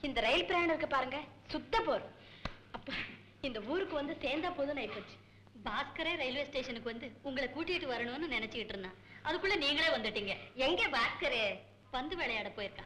இந்த ரயில் பிரயாணம் இருக்கு பாருங்க சுத்த போர் அப்ப இந்த ஊருக்கு வந்து சேர்ந்தா போதும் ஆயிப்போச்சு பாஸ்கரே ரயில்வே ஸ்டேஷனுக்கு வந்து உங்களை கூட்டிட்டு வரணும்னு நினைச்சுக்கிட்டு இருந்தான் அதுக்குள்ள நீங்களே வந்துட்டீங்க எங்க பாஸ்கரு பந்து விளையாட போயிருக்கான்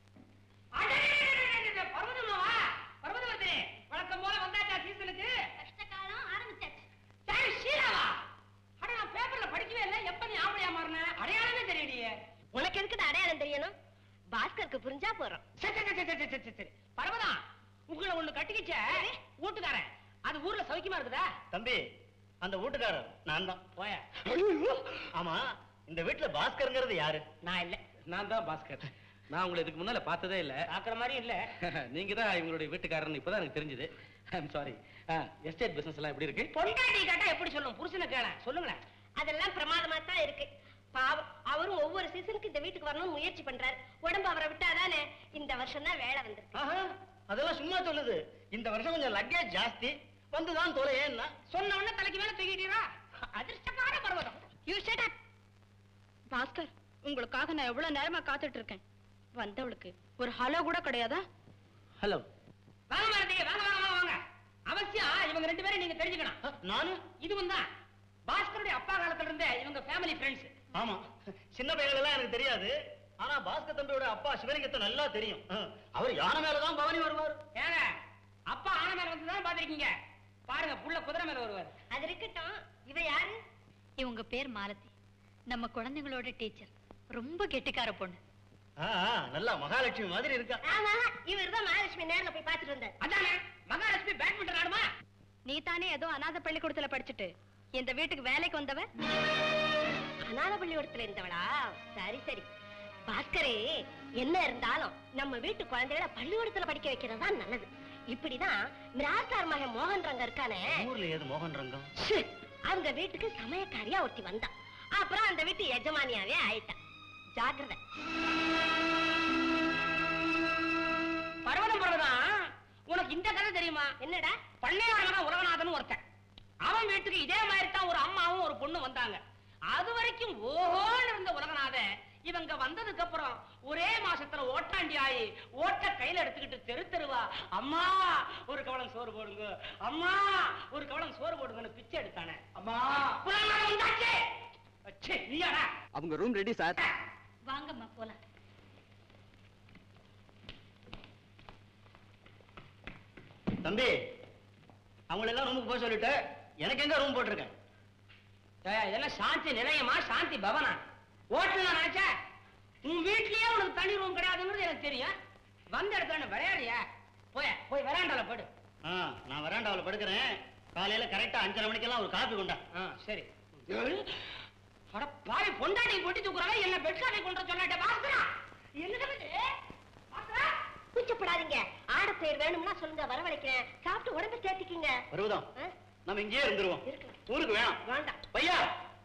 பர்வதமாவா பர்வதவர்த்தினி வழக்கம் போல வந்தாச்சா சீசனுக்கு கஷ்டகாலம் ஆரம்பிச்சாச்சு சரி ஷீலாவா அட நான் பேப்பர்ல படிக்கவே இல்லை எப்ப நீ ஆம்பளையா மாறின அடையாளமே தெரியலையே உனக்கு எதுக்கு அடையாளம் தெரியணும் பாஸ்கருக்கு புரிஞ்சா போறோம் சரி சரி சரி சரி சரி சரி சரி பர்வதா உங்களை ஒண்ணு கட்டிக்கிச்ச வீட்டுக்காரன் அது ஊர்ல சௌக்கியமா இருக்குதா தம்பி அந்த வீட்டுக்காரர் நான் தான் போய ஆமா இந்த வீட்டுல பாஸ்கருங்கிறது யாரு நான் இல்ல நான் தான் பாஸ்கர் நான் உங்களை இதுக்கு முன்னால பார்த்ததே இல்ல பாக்குற மாதிரி இல்ல நீங்க தான் இவங்களுடைய வீட்டுக்காரன்னு இப்பதான் எனக்கு தெரிஞ்சது ஐம் சாரி எஸ்டேட் பிசினஸ் எல்லாம் எப்படி இருக்கு பொண்டாட்டி கேட்டா எப்படி சொல்லும் புருஷனை கேள சொல்லுங்களேன் அதெல்லாம் பிரமாதமா தான் இருக்கு பாவம் அவரும் ஒவ்வொரு சீசனுக்கு இந்த வீட்டுக்கு வரணும்னு முயற்சி பண்றாரு உடம்பு அவரை விட்டாதானே இந்த வருஷம் தான் வேலை வந்திருக்கு ஆஹா, அதெல்லாம் சும்மா சொல்லுது இந்த வருஷம் கொஞ்சம் லக்கேஜ் ஜாஸ்தி வந்துதான் தொலை ஏன்னா சொன்ன உடனே தலைக்கு மேல தூக்கிட்டீரா அதிர்ஷ்டமான Parvatham you shut up Bhaskar உங்களுக்காக நான் எவ்வளவு நேரமா காத்துட்டு இருக்கேன் வந்தவளுக்கு ஒரு ஹலோ கூட கிடையாதா ஹலோ வாங்க மாரதி வாங்க வாங்க வாங்க வாங்க அவசியம் இவங்க ரெண்டு பேரும் நீங்க தெரிஞ்சுக்கணும் நானு இதுவும் தான் பாஸ்கருடைய அப்பா காலத்துல இருந்தே இவங்க ஃபேமிலி ஃப்ரெண்ட்ஸ் ஆமா சின்ன பையன்கள் எல்லாம் எனக்கு தெரியாது ஆனா பாஸ்கர் தம்பியோட அப்பா சிவலிங்கத்தை நல்லா தெரியும் ஆ, அவர் யானை மேலதான் பவனி வருவார் ஏங்க அப்பா ஆன மேல வந்து தான் பாத்திருக்கீங்க பாருங்க புள்ள குதிரை மேல வருவார் அது இருக்கட்டும் இவ யாரு இவங்க பேர் மாலதி நம்ம குழந்தைங்களோட டீச்சர் ரொம்ப கெட்டிக்கார பொண்ணு ஆ, ஆ, நல்லா மகாலட்சுமி மாதிரி இருக்கா ஆமா இவர் தான் மகாலட்சுமி நேர்ல போய் பாத்துட்டு வந்தார் அதானே மகாலட்சுமி பேட்மிண்டன் ஆடுமா நீ தானே ஏதோ அநாத பள்ளிக்கூடத்துல படிச்சுட்டு இந்த வீட்டுக்கு வேலைக்கு வந்தவ அநாத பள்ளிக்கூடத்துல இருந்தவளா சரி சரி பாஸ்கரே என்ன இருந்தாலும் நம்ம வீட்டு குழந்தைகளை பள்ளிக்கூடத்துல படிக்க வைக்கிறது தான் நல்லது இப்படிதான் மிராசார் மகன் மோகன் ரங்க இருக்கானே ஊர்ல ஏது மோகன் ரங்கம் ச்சே, அவங்க வீட்டுக்கு சமயக்காரியா ஒருத்தி வந்தா அப்புறம் அந்த வீட்டு எஜமானியாவே ஆயிட்டா ஜாக்கிரதை பர்வதம் பர்வதம் உனக்கு இந்த கதை தெரியுமா என்னடா பள்ளையாளனா உலகநாதன் ஒருத்தன் அவன் வீட்டுக்கு இதே மாதிரி தான் ஒரு அம்மாவும் ஒரு பொண்ணு வந்தாங்க அது வரைக்கும் ஓஹோன்னு இருந்த உலகநாதன் இவங்க வந்ததுக்கு அப்புறம் ஒரே மாசத்துல ஓட்டாண்டி ஆயி ஓட்ட கையில எடுத்துக்கிட்டு தெரு தெருவா அம்மா ஒரு கவளம் சோறு போடுங்க அம்மா ஒரு கவளம் சோறு போடுங்கன்னு பிச்சை எடுத்தானே அம்மா உலகநாதன் வந்தாச்சு ச்சே, நீயாடா அவங்க ரூம் ரெடி சார் வாங்கம்மா போலாம் தம்பி அவங்கள எல்லாம் ரூமுக்கு போக சொல்லிட்டு எனக்கு எங்க ரூம் போட்டிருக்கேன் ஏய், இதெல்லாம் சாந்தி நிலையமா சாந்தி பவனா ஹோட்டல் நினைச்சா உன் வீட்லயே உனக்கு தனி ரூம் கிடையாதுங்கிறது எனக்கு தெரியும் வந்த இடத்துல என்ன விளையாடியா போய போய் வராண்டால போடு ஆ, நான் வராண்டாவில் படுக்கிறேன் காலையில கரெக்டா அஞ்சரை மணிக்கெல்லாம் ஒரு காபி கொண்டா ஆ, சரி அட பாவி பொண்டாட்டி போட்டி தூக்குறாங்க என்ன பெட்ஷாட்டை கொண்டு வர சொல்லாட்ட பாஸ்கரா என்னது இது? பாஸ்கரா கூச்சப்படாதீங்க ஆடப்பேர் வேணும்னா சொல்லுங்க வரவழைக்கிறேன் சாப்பிட்டு உடம்பு சேர்த்துக்கீங்க வருவதம் ஆ? நம்ம இங்கேயே இருந்துருவோம் இருக்கலாம். ஊருக்கு வேணாம் வேண்டாம் பையா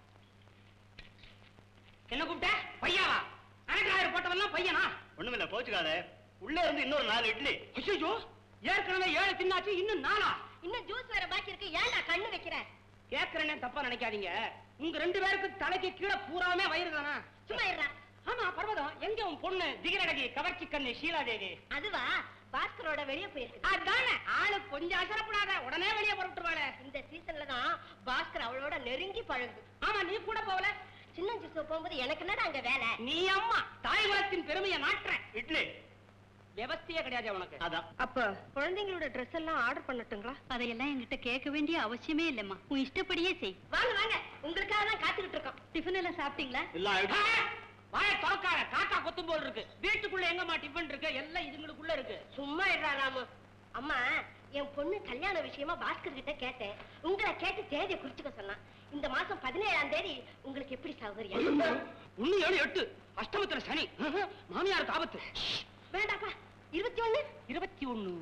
என்ன கூப்பிட்ட பையாவா அனக்காயிரம் போட்டவெல்லாம் பையனா ஒண்ணுமில்ல போச்சுக்காத உள்ள இருந்து இன்னொரு நாலு இட்லி ஐயோ ஏற்கனவே ஏழு தின்னாச்சு இன்னும் நாளா இன்னும் ஜூஸ் வேற பாக்கி இருக்கு ஏன்டா கண்ணு வைக்கிற கேக்குறேன்னு தப்பா நினைக்காதீங்க உங்க ரெண்டு பேருக்கு தலைக்கு கீழே பூராமே வயிறு தானா சும்மா இருடா ஆமா பர்வதம் எங்க உன் பொண்ணு திகரடகி கவர்ச்சி கண்ணு ஷீலா தேவி அதுவா பாஸ்கரோட வெளிய போயிருக்கு அதானே ஆளு கொஞ்சம் அசரப்படாத உடனே வெளியே புறப்பட்டுருவாளே இந்த சீசன்ல தான் பாஸ்கர் அவளோட நெருங்கி பழகுது ஆமா நீ கூட போகல சின்ன ஜூஸ் போகும்போது எனக்கு என்னடா அங்க வேலை நீ அம்மா தாய் குலத்தின் பெருமையை நாட்டுற இட்லி விவஸ்தையே கிடையாது உனக்கு அதான் அப்ப குழந்தைங்களோட ட்ரெஸ் எல்லாம் ஆர்டர் பண்ணட்டுங்களா அதையெல்லாம் என்கிட்ட கேட்க வேண்டிய அவசியமே இல்லைம்மா உன் இஷ்டப்படியே செய் வாங்க வாங்க உங்களுக்காக தான் காத்துக்கிட்டு இருக்கோம் டிஃபன் எல்லாம் சாப்பிட்டீங்களா எல்லாம் ஆ, ஆயிடுச்சு. வாய திறக்காத காக்கா கொத்தும் போல் இருக்கு வீட்டுக்குள்ள எங்கம்மா டிஃபன் இருக்கு எல்லாம் இதுங்களுக்குள்ள இருக்கு சும்மா இருடா ராமு அம்மா என் பொண்ணு கல்யாண விஷயமா பாஸ்கர் கிட்ட கேட்டேன் உங்களை கேட்டு தேதியை குறிச்சுக்க சொன்னான் இந்த மாசம் பதினேழாம் தேதி உங்களுக்கு எப்படி சௌகரியம் ஒண்ணு ஏழு எட்டு அஷ்டமத்துல சனி மாமியாருக்கு ஆபத்து வேண்டாப்பா இருபத்தி ஒண்ணு இருபத்தி ஒண்ணு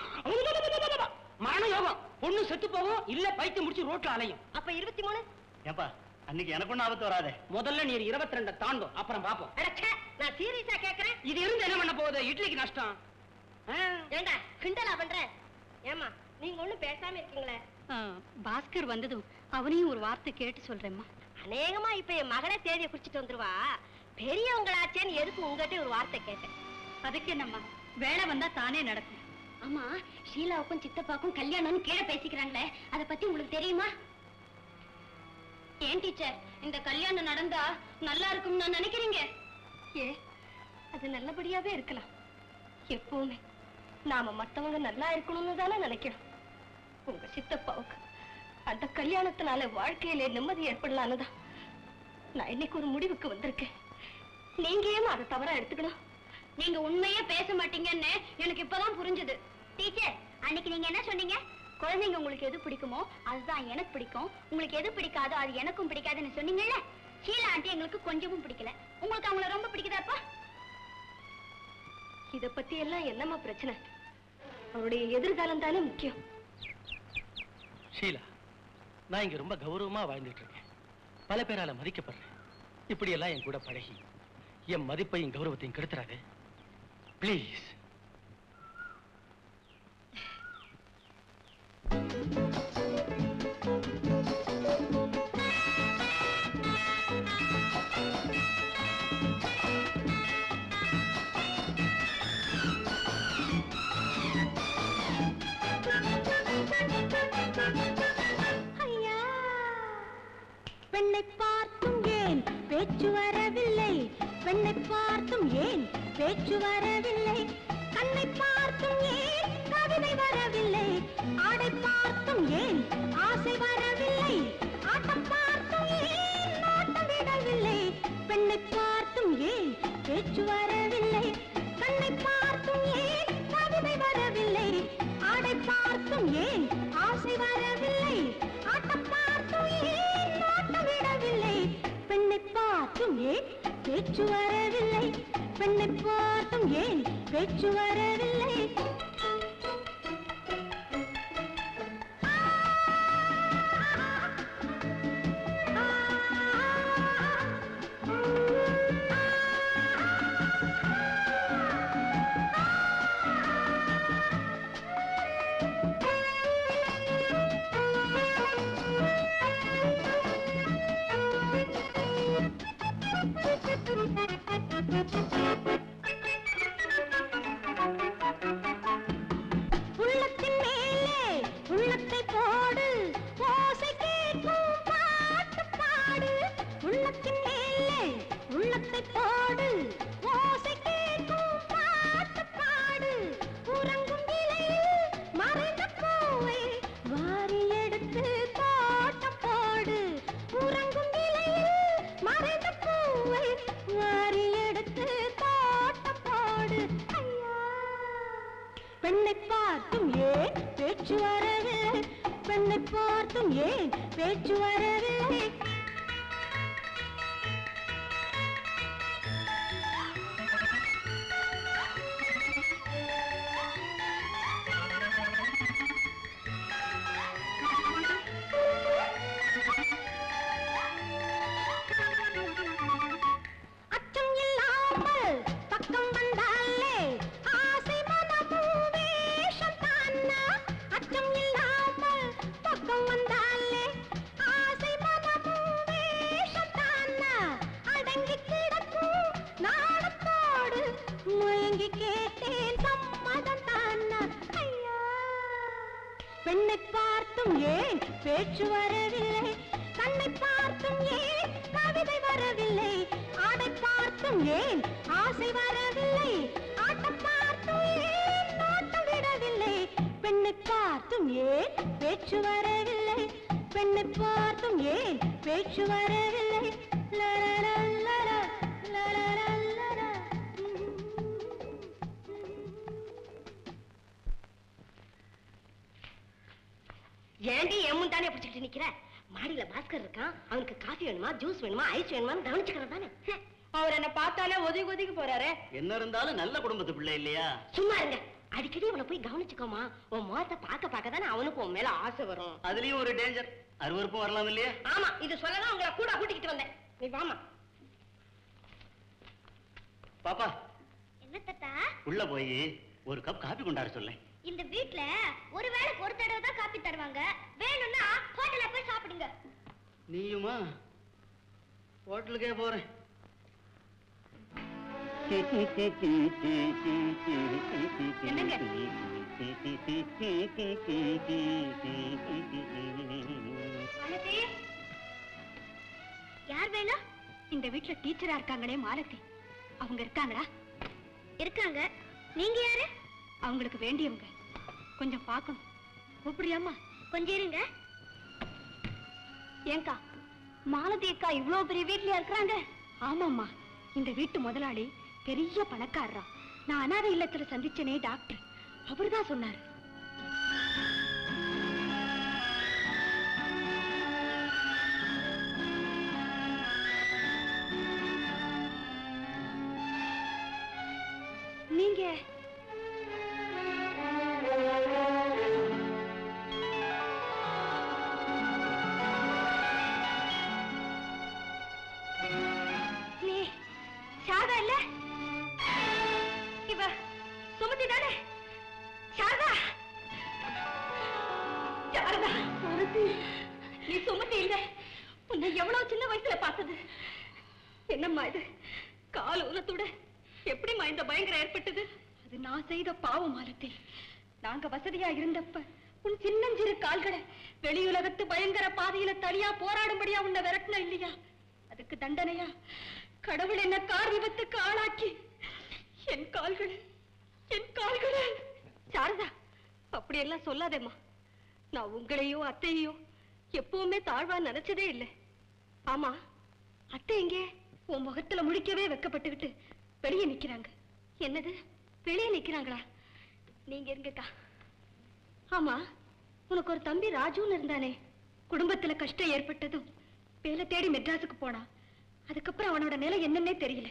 மரண யோகம் பொண்ணு செத்து போகும் இல்ல பைத்தியம் முடிச்சு ரோட்ல அலையும் அப்ப இருபத்தி மூணு ஏப்பா அன்னைக்கு எனக்கு ஒண்ணும் ஆபத்து வராதே முதல்ல நீ இருபத்தி ரெண்ட தாண்டும் அப்புறம் பாப்போம் அடச்சே நான் சீரியஸா கேக்குறேன் இது இருந்து என்ன பண்ண போகுது இட்லிக்கு நஷ்டம் ஆ, ஏண்டா கிண்டலா பண்ற ஏமா நீங்க ஒண்ணும் பேசாம இருக்கீங்களே ஆ, பாஸ்கர் வந்ததும் அவனையும் ஒரு வார்த்தை கேட்டு சொல்றேம்மா அநேகமா இப்ப என் மகளே தேதியை குறிச்சிட்டு வந்துருவா பெரியவங்களாச்சேன்னு எதுக்கு உங்ககிட்ட ஒரு வார்த்தை கேட்டேன் அதுக்கு என்னம்மா வேலை வந்தா தானே நடக்கும் ஆமா ஷீலாவுக்கும் சித்தப்பாக்கும் கல்யாணம்னு கீழே பேசிக்கிறாங்களே அத பத்தி உங்களுக்கு தெரியுமா ஏன் டீச்சர் இந்த கல்யாணம் நடந்தா நல்லா இருக்கும்னு நான் நினைக்கிறீங்க ஏ அது நல்லபடியாவே இருக்கலாம் எப்பவுமே நாம மத்தவங்க நல்லா இருக்கணும்னு தானே நினைக்கிறோம் உங்க சித்தப்பாவுக்கு அந்த கல்யாணத்தினால வாழ்க்கையில நிம்மதி ஏற்படலான்னு தான் நான் இன்னைக்கு ஒரு முடிவுக்கு வந்திருக்கேன் நீங்க ஏன் அதை தவறா எடுத்துக்கணும் நீங்க உண்மையே பேச மாட்டீங்கன்னு எனக்கு இப்பதான் புரிஞ்சது டீச்சர் அன்னைக்கு நீங்க என்ன சொன்னீங்க குழந்தைங்க உங்களுக்கு எது பிடிக்குமோ அதுதான் எனக்கு பிடிக்கும் உங்களுக்கு எது பிடிக்காதோ அது எனக்கும் பிடிக்காதுன்னு சொன்னீங்கல்ல ஷீலா ஆண்டி எங்களுக்கு கொஞ்சமும் பிடிக்கல உங்களுக்கு அவங்கள ரொம்ப பிடிக்குதாப்பா இத பத்தி எல்லாம் என்னம்மா பிரச்சனை அவருடைய எதிர்காலம் தானே முக்கியம் ஷீலா நான் இங்க ரொம்ப கௌரவமா வாழ்ந்துட்டு இருக்கேன் பல பேரால மதிக்கப்படுறேன் இப்படி எல்லாம் என் கூட பழகி என் மதிப்பையும் கௌரவத்தையும் கெடுத்துறாது ப்ளீஸ் ஐயா பெண்ணை பார்த்தும் ஏன் பேச்சு வரவில்லை பெண்ணை பார்த்தும் ஏன் பேச்சு வரவில்லை கண்ணை பார்த்தும் ஏன் கவிதை வரவில்லை ஆடை பார்த்தும் ஏன் ஆசை வரவில்லை ஆட்டம் பார்த்தும் ஏன் நாட்டம் விடவில்லை பெண்ணை பார்த்தும் ஏன் பேச்சு வரவில்லை கண்ணை பார்த்தும் ஏன் கவிதை வரவில்லை ஆடை பார்த்தும் ஏன் ஆசை வரவில்லை ஆட்டம் பார்த்தும் ஏன் நாட்டம் விடவில்லை பெண்ணை பார்த்தும் ஏன் பேச்சு வரவில்லை பெண்ணை பார்த்தும் ஏன் பேச்சு வரவில்லை உள்ளத்தின் மேலே உள்ளத்தை போடு ஓசை கேட்கும் பாட்டு பாடு உள்ளத்தின் மேலே உள்ளத்தை போடு ஓசை கேட்கும் பாட்டு பாடு உறங்கும் நிலையில் மறைந்த பூவை வாரி எடுத்து தோட்டம் போடு உறங்கும் நிலையில் மறைந்த பூவை வாரி எடுத்து தோட்டம் போடு ஐயா பெண்ணை பார்த்தும் ஏன் பேச்சு வரவில்லை பெண்ணை பார்த்தும் ஏன் பேச்சு வரவில்லை அச்சம் இல்லாமல் பக்கம் வந்தாலே ஆசை மனமும் வேஷம் தானா அச்சம் இல்லாமல் பக்கம் வந்தாலே ஆசை மனமும் வேஷம் தானா அடங்கி கிடக்கும் நாடத்தோடு மயங்கி கேட்டேன் சம்மதம் தானா ஐயா பெண்ணை பார்த்தும் ஏன் பேச்சு வரவில்லை கண்ணை பார்த்தும் ஏன் கவிதை வரவில்லை ஆடை பார்த்தும் ஏன் ஆசை வரவில்லை ஆட்டம் பார்த்தும் ஏன் நோட்டம் விடவில்லை பெண்ணை பார்த்தும் ஏன் பேச்சு வரவில்லை பெண்ணை பார்த்தும் ஏன் பேச்சு வரவில்லை லரரா, லரா, லரரா, லரா. ஏண்டி என் முந்தானே பிடிச்சிட்டு நிக்கிற மாடியில பாஸ்கர் இருக்கான் அவனுக்கு காஃபி வேணுமா ஜூஸ் வேணுமா ஐஸ் வேணுமான்னு கவனிச்சுக்கிறது தானே அவர் என்ன பார்த்தாலே ஒதுங்கி ஒதுங்கி போறாரு என்ன இருந்தாலும் நல்ல குடும்பத்து பிள்ளை இல்லையா சும்மா இருங்க அடிக்கடி அவனை போய் கவனிச்சுக்கோமா உன் முகத்தை பார்க்க பார்க்க தானே அவனுக்கு உன் மேல ஆசை வரும் அதுலயும் ஒரு டேஞ்சர் அருவருப்பும் வரலாம் இல்லையா ஆமா இது சொல்லதான் உங்களை கூட கூட்டிக்கிட்டு வந்தேன் நீ வாமா பாப்பா என்ன தத்தா உள்ள போய் ஒரு கப் காபி கொண்டாட சொல்லேன் இந்த வீட்ல ஒரு வேளைக்கு ஒரு தடவை தான் காப்பி தருவாங்க வேணும்னா ஹோட்டல்ல போய் சாப்பிடுங்க நீயுமா ஹோட்டலுக்கே போறேன் என்னங்க? மாலதி யார் வேணும் இந்த வீட்ல டீச்சரா இருக்காங்களே மாலதி அவங்க இருக்காங்களா இருக்காங்க நீங்க யாரு அவங்களுக்கு வேண்டியவங்க கொஞ்சம் பார்க்கணும் கூப்பிடுறியாம்மா கொஞ்சம் இருங்க ஏங்கா மாலதி அக்கா இவ்வளவு பெரிய வீட்லயா இருக்கிறாங்க ஆமாம்மா இந்த வீட்டு முதலாளி பெரிய பணக்காரரா நான் அனாதை இல்லத்துல சந்திச்சனே டாக்டர் அவர்தான் சொன்னாரு நீங்க நீ சாரதா இல்ல இவ சுமதி தானே சாரதா சாரதா சுமதி நீ சுமதி இல்ல உன்னை எவ்வளவு சின்ன வயசுல பார்த்தது என்னம்மா இது கால் ஊனத்தோட எப்படிம்மா இந்த பயங்கரம் ஏற்பட்டது அது நான் செய்த பாவம் மாலத்தி நாங்க வசதியா இருந்தப்ப உன் சின்னஞ்சிறு கால்களை வெளியுலகத்து பயங்கர பாதையில தனியா போராடும்படியா உன்னை விரட்டின இல்லையா அதுக்கு தண்டனையா கடவுள் என்ன கார் விபத்துக்கு ஆளாக்கி என் கால்கள் என் கால்களை சாரதா அப்படியெல்லாம் சொல்லாதேம்மா நான் உங்களையோ அத்தையோ எப்பவுமே தாழ்வா நினைச்சதே இல்லை ஆமா அத்தை எங்கே உன் முகத்துல முடிக்கவே வெக்கப்பட்டுக்கிட்டு வெளியே நிக்கிறாங்க என்னது வெளியே நிக்கிறாங்களா நீங்க இருங்கக்கா ஆமா உனக்கு ஒரு தம்பி ராஜுன்னு இருந்தானே குடும்பத்துல கஷ்டம் ஏற்பட்டதும் வேலை தேடி மெட்ராஸுக்கு போனா அதுக்கப்புறம் அவனோட நிலை என்னன்னே தெரியல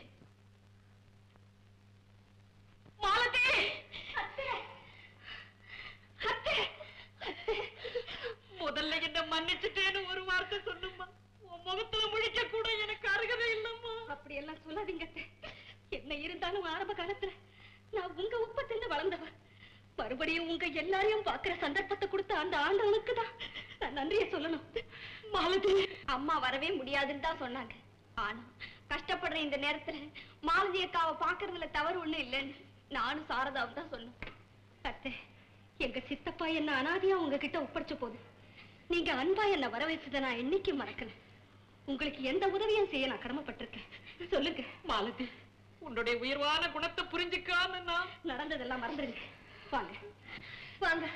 மாலதி அத்தை அத்தை அத்தை முதல்ல என்ன மன்னிச்சுட்டேன்னு ஒரு வார்த்தை சொல்லுமா உன் முகத்துல முழிக்க கூட எனக்கு அருகதை இல்லம்மா அப்படி எல்லாம் சொல்லாதீங்க அத்தை. என்ன இருந்தாலும் ஆரம்ப காலத்துல நான் உங்க உப்ப தின்னு வளர்ந்தவ மறுபடியும் உங்க எல்லாரையும் பாக்குற சந்தர்ப்பத்தை கொடுத்த அந்த ஆண்டவனுக்கு தான் நான் நன்றிய சொல்லணும் மாலதி அம்மா வரவே முடியாதுன்னு தான் சொன்னாங்க ஆனா கஷ்டப்படுற இந்த நேரத்துல மாலதி அக்காவை பாக்குறதுல தவறு ஒண்ணும் இல்லைன்னு நானும் சாரதாவும் தான் சொன்னோம் அத்தை எங்க சித்தப்பா என்ன அனாதையா உங்ககிட்ட ஒப்படைச்ச போது நீங்க அன்பா என்ன வர வச்சதை நான் என்னைக்கு மறக்கல உங்களுக்கு எந்த உதவியும் செய்ய நான் கடமைப்பட்டிருக்கேன் சொல்லுங்க மாலதி உன்னுடைய உயர்வான குணத்தை புரிஞ்சுக்காம நான் நடந்ததெல்லாம் மறந்துடுங்க வாங்க வாங்க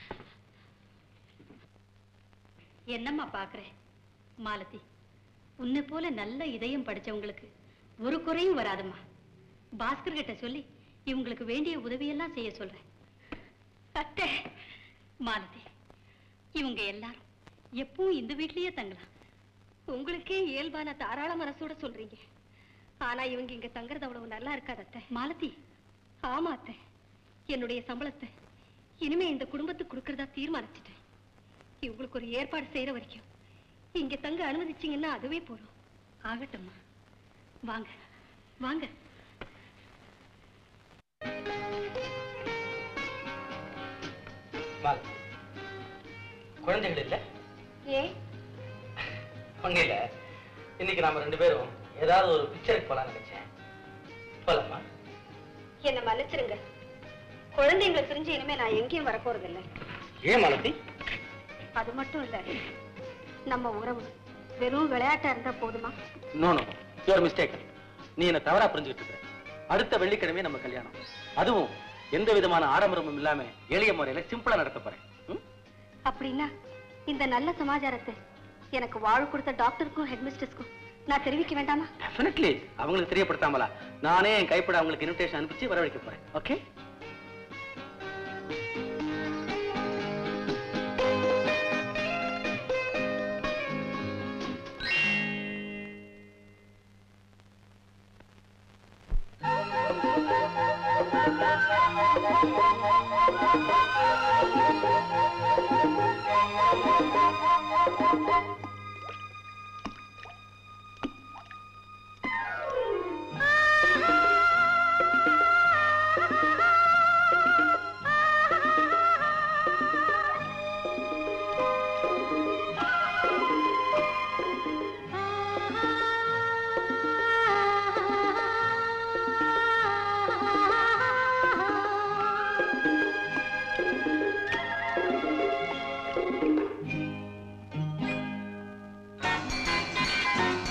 என்னம்மா பாக்குறேன் மாலதி உன்னை போல நல்ல இதயம் படிச்சவங்களுக்கு ஒரு குறையும் வராதும்மா பாஸ்கர் கிட்ட சொல்லி இவங்களுக்கு வேண்டிய உதவியெல்லாம் செய்ய சொல்றேன் அத்தை மாலதி இவங்க எல்லாரும் எப்பவும் இந்த வீட்லயே தங்கலாம் உங்களுக்கே இயல்பான தாராள மனசோட சொல்றீங்க ஆனா இவங்க இங்க தங்குறது அவ்வளவு நல்லா இருக்காது அத்தை மாலதி ஆமா அத்தை என்னுடைய சம்பளத்தை இனிமே இந்த குடும்பத்துக்கு கொடுக்கறதா தீர்மானிச்சிட்டேன் இவங்களுக்கு ஒரு ஏற்பாடு செய்யற வரைக்கும் இங்க தங்க அனுமதிச்சீங்கன்னா அதுவே போதும் ஆகட்டும்மா வாங்க வாங்க மாலதி, குழந்தைகள் இல்ல ஏன் ஒண்ணு இல்ல இன்னைக்கு நாம ரெண்டு பேரும் ஏதாவது ஒரு பிக்சருக்கு போலாம்னு நினைச்சேன் போலாமா என்ன மன்னிச்சிருங்க குழந்தைங்களை பிரிஞ்சு இனிமே நான் எங்கேயும் வரப்போறது இல்ல ஏன் மாலதி அது மட்டும் இல்ல நம்ம உறவு வெறும் விளையாட்டா இருந்தா போதுமா நோ நோ யுவர் மிஸ்டேக் நீ என்ன தவறா புரிஞ்சுக்கிட்டு இருக்க அடுத்த வெள்ளிக்கிழமை நம்ம கல்யாணம் அதுவும் எந்த விதமான ஆடம்பரமும் இல்லாம எளிய முறையில சிம்பிளா நடத்த போறேன் ம்? அப்படின்னா இந்த நல்ல சமாச்சாரத்தை எனக்கு வாழ் கொடுத்த டாக்டருக்கும் ஹெட்மிஸ்டர்ஸ்க்கும் நான் தெரிவிக்க வேண்டாமா டெஃபினெட்லி அவங்களுக்கு தெரியப்படுத்தாமலா நானே என் கைப்பட அவங்களுக்கு இன்விடேஷன் அனுப்பிச்சு வரவழைக்க போறேன் ஓகே ஆ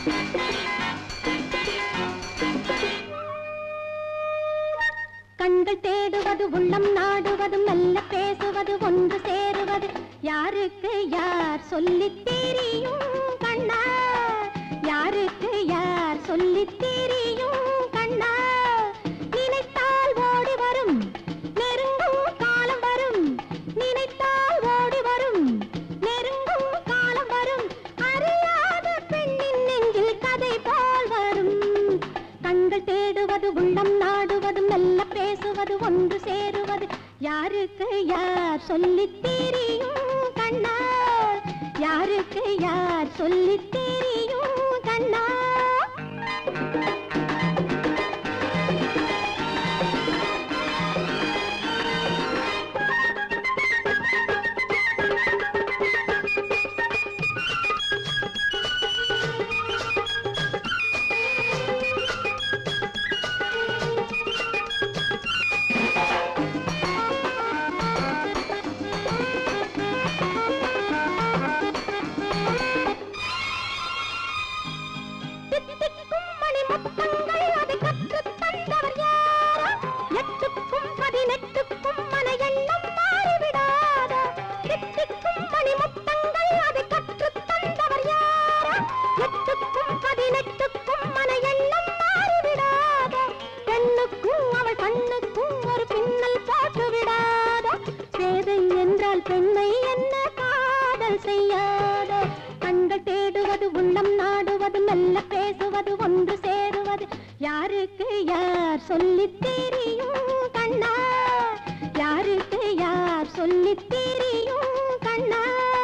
கண்கள் தேடுவது உள்ளம் நாடுவது மெல்ல பேசுவது ஒன்று சேருவது யாருக்கு யார் சொல்லித் தெரியும் கண்ணா யாருக்கு யார் சொல்லித் தெரியும் கண்ணா நினைத்தால் ஓடி வரும் நெருங்கும் காலம் வரும் நினைத்தால் ஓடி வரும் நெருங்கும் காலம் வரும் அறியாத பெண்ணின் நெஞ்சில் கதை போல் வரும் கண்கள் தேடுவது உள்ளம் நாடுவது மெல்ல பேசுவது ஒன்று சேருவது யாருக்கு யார் சொல்லித் தெரியும் கண்ணா யாருக்கு யார் சொல்லித் தெரியும் கண்ணா தித்திக்கும் மணி முத்தங்கள் அதை கற்றுத் தந்தவர் யாரோ? எட்டுக்கும் பதினெட்டுக்கும் மன எண்ணம் மாறிவிடாதோ? தித்திக்கும் மணி முத்தங்கள் அதை கற்றுத் தந்தவர் யாரோ? எட்டுக்கும் பதினெட்டுக்கும் மன எண்ணம் மாறிவிடாதோ? பெண்ணுக்கும் அவள் கண்ணுக்கும் ஒரு பின்னல் போட்டு விடாதோ? பேதை என்றால் பெண்மை என்ன காதல் செய்யாதோ கண்கள் தேடுவது உள்ளம் நாடுவது மெல்ல பேசுவது ஒன்று சேருவது யாருக்கு யார் சொல்லித் தெரியும் கண்ணா யாருக்கு யார் சொல்லித் தெரியும் கண்ணா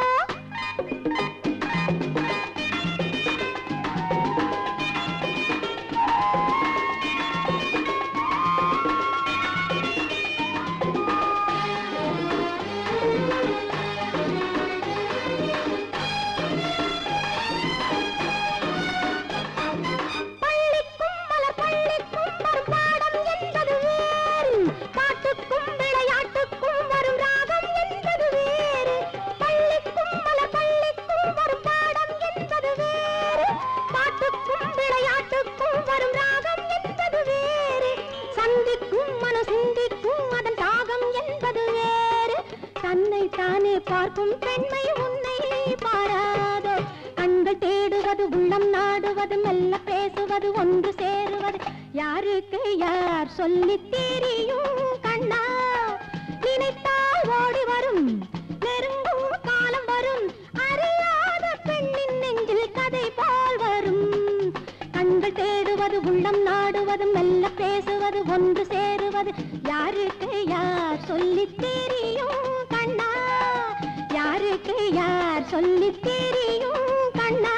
பள்ளிக்கும் மலர் பள்ளிக்கும் வரும் பாடம் என்பது வேறு பாட்டுக்கும் விளையாட்டுக்கும் வரும் ராகம் என்பது வேறு பள்ளிக்கும் மலர் பள்ளிக்கும் வரும் பாடம் என்பது வேறு பாட்டுக்கும் விளையாட்டுக்கும் வரும் ராகம் என்பது வேறு சந்திக்கும் மன சிந்திக்கும் அதன் தாகம் என்பது வேறு தன்னை தானே பார்க்கும் பெண்மை உன்னை பாராதோ கண்கள் தேடுவது உள்ளம் நாடுவது மெல்ல பேசுவது ஒன்று சேருவது யாருக்கு யார் சொல்லித் தெரியும் கண்ணா நினைத்தால் ஓடி வரும் நெருங்கும் காலம் வரும் அறியாத பெண்ணின் நெஞ்சில் கதை போல் வரும் கண்கள் தேடுவது உள்ளம் நாடுவது மெல்ல பேசுவது ஒன்று சேருவது யாருக்கு யார் சொல்லித் தெரியும் கண்ணா யாருக்கு யார் சொல்லித் தெரியும் கண்ணா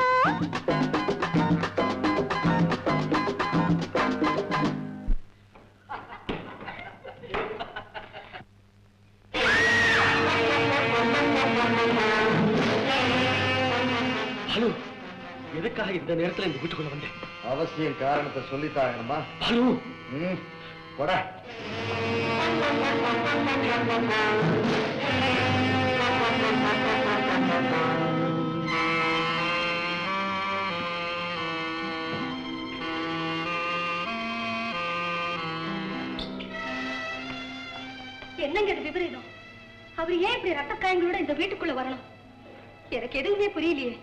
பாலு எதுக்காக இந்த நேரத்துல இந்த வீட்டுக்குள்ள வந்தேன் அவசியம் காரணத்தை சொல்லித்தாங்கம்மா பாலு ம் போடா என்னங்க இது விபரீதம் அவர் ஏன் இப்படி ரத்த காயங்களோட இந்த வீட்டுக்குள்ள வரணும் எனக்கு எதுவுமே புரியலையே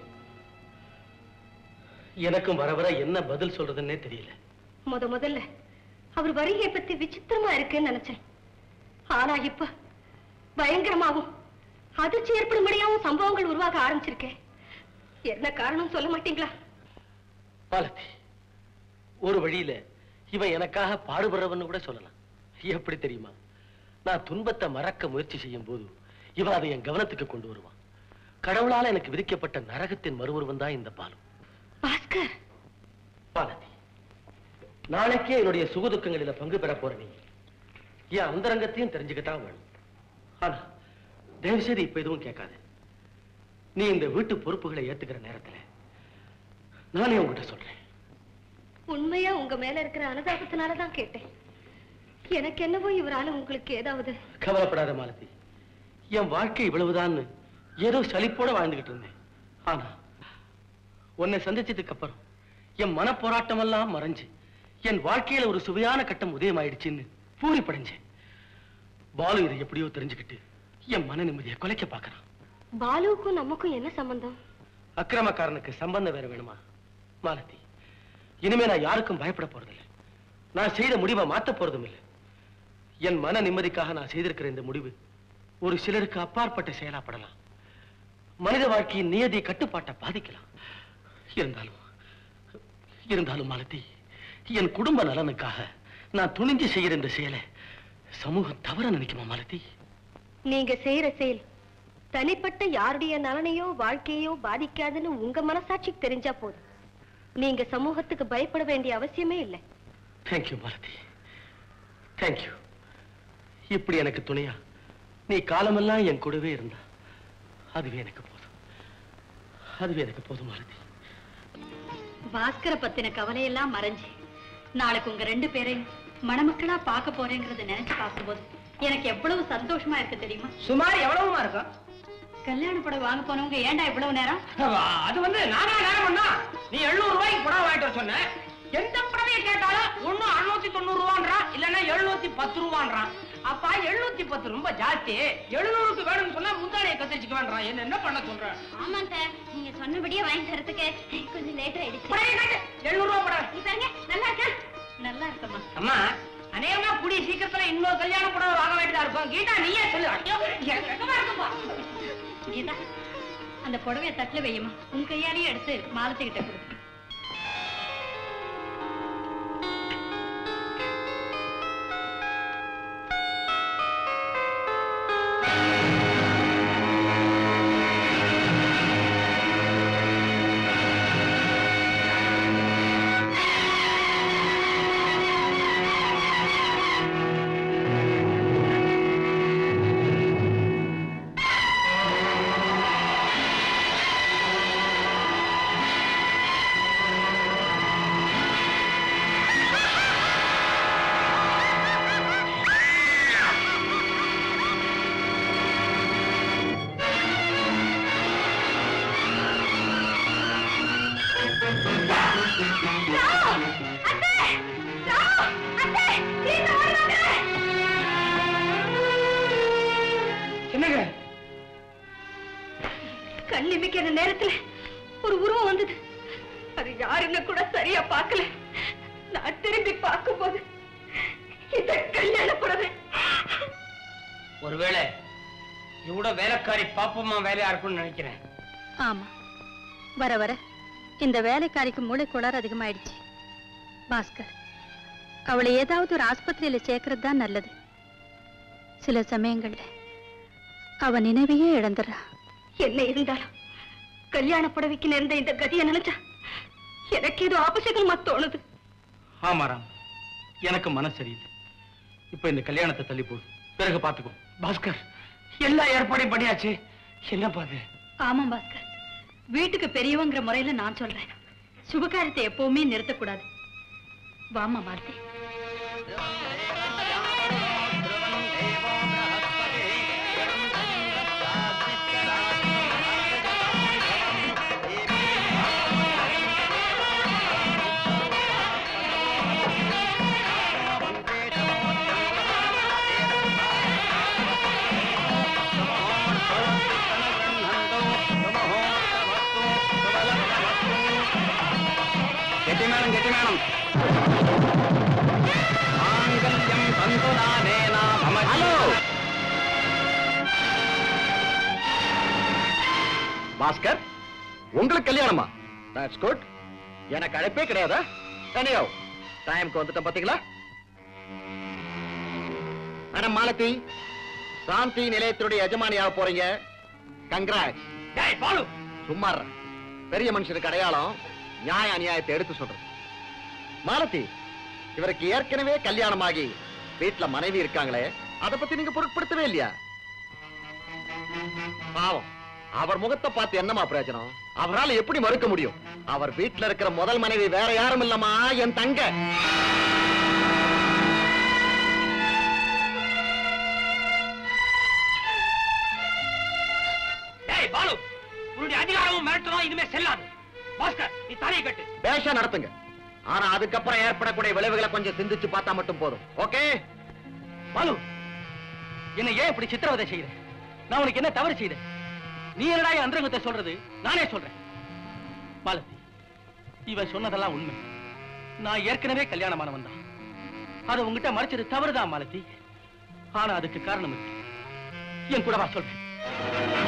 எனக்கும் வர வர என்ன பதில் சொல்றதுன்னே தெரியல முத முதல்ல அவர் வருகையை பத்தி விசித்திரமா இருக்குன்னு நினைச்சேன் ஆனா இப்ப பயங்கரமாவும் அதிர்ச்சி ஏற்படும்படியாவும் சம்பவங்கள் உருவாக ஆரம்பிச்சிருக்கேன் என்ன காரணம் சொல்ல மாட்டீங்களா பாலத்தி ஒரு வழியில இவன் எனக்காக பாடுபடுறவன்னு கூட சொல்லலாம் எப்படி தெரியுமா நான் துன்பத்தை மறக்க முயற்சி செய்யும் போது இவன் அதை என் கவனத்துக்கு கொண்டு வருவான் கடவுளால எனக்கு விதிக்கப்பட்ட நரகத்தின் மறுவுருவம் தான் இந்த பாலம் பாஸ்கர் பாலதி நாளைக்கே என்னுடைய சுகதுக்கங்களில பங்கு பெற போற நீ என் அந்தரங்கத்தையும் தெரிஞ்சுக்கத்தான் வேணும் ஆனா தயவு செய்து இப்ப எதுவும் கேட்காத நீ இந்த வீட்டு பொறுப்புகளை ஏத்துக்கிற நேரத்துல நானே உங்ககிட்ட சொல்றேன் உண்மையா உங்க மேல இருக்கிற அனுதாபத்தினாலதான் கேட்டேன் எனக்கு என்னவோ இவரால உங்களுக்கு ஏதாவது கவலைப்படாத மாலதி என் வாழ்க்கை இவ்வளவுதான்னு ஏதோ சலிப்போட வாழ்ந்துகிட்டு இருந்தேன் ஆனா உன்னை சந்திச்சதுக்கு அப்புறம் என் மனப்போராட்டம் எல்லாம் மறைஞ்சு என் வாழ்க்கையில ஒரு சுவையான கட்டம் உதயமாயிடுச்சுன்னு பூரி படைஞ்சேன் பாலு இதை எப்படியோ தெரிஞ்சுக்கிட்டு என் மன நிம்மதியை குலைக்க பார்க்கறான் பாலுவுக்கும் நமக்கும் என்ன சம்பந்தம் அக்கிரமக்காரனுக்கு சம்பந்தம் வேற வேணுமா மாலதி இனிமே நான் யாருக்கும் பயப்பட போறதில்லை நான் செய்த முடிவை மாத்த போறதும் இல்லை என் மன நிம்மதிக்காக நான் செய்திருக்கிற இந்த முடிவு ஒரு சிலருக்கு அப்பாற்பட்ட செயலாப்படலாம் மனித வாழ்க்கையின் நியதி கட்டுப்பாட்டை பாதிக்கலாம் இருந்தாலும் இருந்தாலும் மாலதி என் குடும்ப நலனுக்காக நான் துணிஞ்சு செய்யற இந்த செயலை சமூகம் தவற நினைக்குமா மாலதி நீங்க செய்யற செயல் தனிப்பட்ட யாருடைய நலனையோ வாழ்க்கையோ பாதிக்காதுன்னு உங்க மனசாட்சிக்கு தெரிஞ்சா போதும் நீங்க சமூகத்துக்கு பயப்பட வேண்டிய அவசியமே இல்லை தேங்க்யூ மாலதி தேங்க்யூ இப்படி எனக்கு துணையா நீ காலமெல்லாம் என் கூடவே இருந்தா அதுவே எனக்கு போதும் அதுவே எனக்கு போதும் மாலதி பாஸ்கர பத்தின கவலையெல்லாம் மறைஞ்சு நாளைக்கு உங்க ரெண்டு பேரையும் மணமக்களா பார்க்க போறேங்கிறத நினைச்சு பார்க்கும்போது எனக்கு எவ்வளவு சந்தோஷமா இருக்கு தெரியுமா சுமார் எவ்வளவுமா இருக்கும் கல்யாண படம் வாங்க போனவங்க ஏன்டா இவ்வளவு நேரம் அது வந்து நானா நேரம் பண்ணா நீ எழுநூறு ரூபாய்க்கு புடவை வாங்கிட்டு வர சொன்ன எந்த புடவையை கேட்டாலும் ஒண்ணு அறுநூத்தி தொண்ணூறு ரூபான்றான் இல்லன்னா எழுநூத்தி பத்து ரூபான்றான் அப்பா எழுநூத்தி பத்து ரொம்ப ஜாஸ்தி எழுநூறுக்கு வேணும்னு சொன்னா முந்தானையை கத்திரிச்சுக்க வேண்டாம் என்ன என்ன பண்ண சொல்ற ஆமாங்க நீங்க சொன்னபடியே வாங்கி தரதுக்கு கொஞ்சம் லேட் ஆயிடுச்சு புடவை காட்டு எழுநூறு ரூபா புடவை நீ பாருங்க நல்லா இருக்கா நல்லா இருக்கம்மா அம்மா அநேகமா கூடிய சீக்கிரத்துல இன்னொரு கல்யாண புடவை வாங்க வேண்டியதா இருக்கும் கீதா நீயே சொல்லு ஐயோ எனக்கு வெக்கமா இருக்குப்பா கீதா அந்த புடவைய தட்டுல வையுமா உன் கையாலேயே எடுத்து மாலத்தி கிட்ட கொடு என்னங்க கண் நிமிக்கிற நேரத்துல ஒரு உருவம் வந்தது அது யாருன்னு கூட சரியா பார்க்கல நான் திரும்பி பார்க்கும்போது இந்த கல்யாண புடவை ஒருவேளை இவ்வளவு வேலைக்காரி பாப்பம்மா வேலையா இருக்கும்னு நினைக்கிறேன் ஆமா வர வர இந்த வேலைக்காரிக்கு மூளை கோளாறு அதிகமாயிடுச்சு பாஸ்கர் அவளை ஏதாவது ஒரு ஆஸ்பத்திரியில சேர்க்கறது தான் நல்லது சில சமயங்கள்ல அவ நினைவையே இழந்துடுறா என்ன இருந்தாலும் கல்யாண புடவைக்கு நேர்ந்த இந்த கதியை நினைச்சா எனக்கு ஏதோ ஆபசகரமா தோணுது ஆமாராம் எனக்கு மனசு சரியில்லை இப்ப இந்த கல்யாணத்தை தள்ளி போடு பிறகு பாத்துக்கோ பாஸ்கர் எல்லா ஏற்பாடையும் பண்ணியாச்சு என்ன பாது ஆமாம் பாஸ்கர் வீட்டுக்கு பெரியவங்கிற முறையில நான் சொல்றேன் சுபகாரியத்தை எப்பவுமே நிறுத்தக்கூடாது வாமா மாலதி గట్టి మేడం గట్టి మేడం మాంగళ్యం తంతునానేన మమ హలో பாஸ்கர் உங்களுக்கு கல்யாணமா தட்ஸ் குட் எனக்கு அழைப்பே கிடையாதா தனியோ டைம்க்கு வந்துட்டேன் பாத்தீங்களா மேடம் மாலதி சாந்தி நிலையத்தினுடைய எஜமானியாக போறீங்க கங்க்ராட்ஸ் டேய் பாலு சும்மா இருடா. பெரிய மனுஷனுக்கு அடையாளம் நியாய அநியாயத்தை எடுத்து சொல்றது மாலதி இவருக்கு ஏற்கனவே கல்யாணமாகி வீட்டுல மனைவி இருக்காங்களே அத பத்தி நீங்க பொருட்படுத்தவே இல்லையா பாவம் அவர் முகத்தை பார்த்து என்னமா பிரயோஜனம் அவரால் எப்படி மறுக்க முடியும் அவர் வீட்டுல இருக்கிற முதல் மனைவி வேற யாரும் இல்லம்மா என் தங்க டேய் பாலு உன்னுடைய அதிகாரமும் மிரட்டலும் இனிமே செல்லாது பாஸ்கர் நீ தலையை கட்டு பேஷா நடத்துங்க ஆனா அதுக்கப்புறம் ஏற்படக்கூடிய விளைவுகளை கொஞ்சம் சிந்திச்சு பார்த்தா மட்டும் போதும் ஓகே பாலு என்னை ஏன் இப்படி சித்திரவதை செய்யற நான் உனக்கு என்ன தவறு செய்தேன் நீ என்னடா என் அந்தரங்கத்தை சொல்றது நானே சொல்றேன் மாலதி இவன் சொன்னதெல்லாம் உண்மை நான் ஏற்கனவே கல்யாணமானவன் தான் அதை உங்ககிட்ட மறைச்சது தவறுதான் மாலதி ஆனா அதுக்கு காரணம் இருக்கு என் கூட வா சொல்றேன்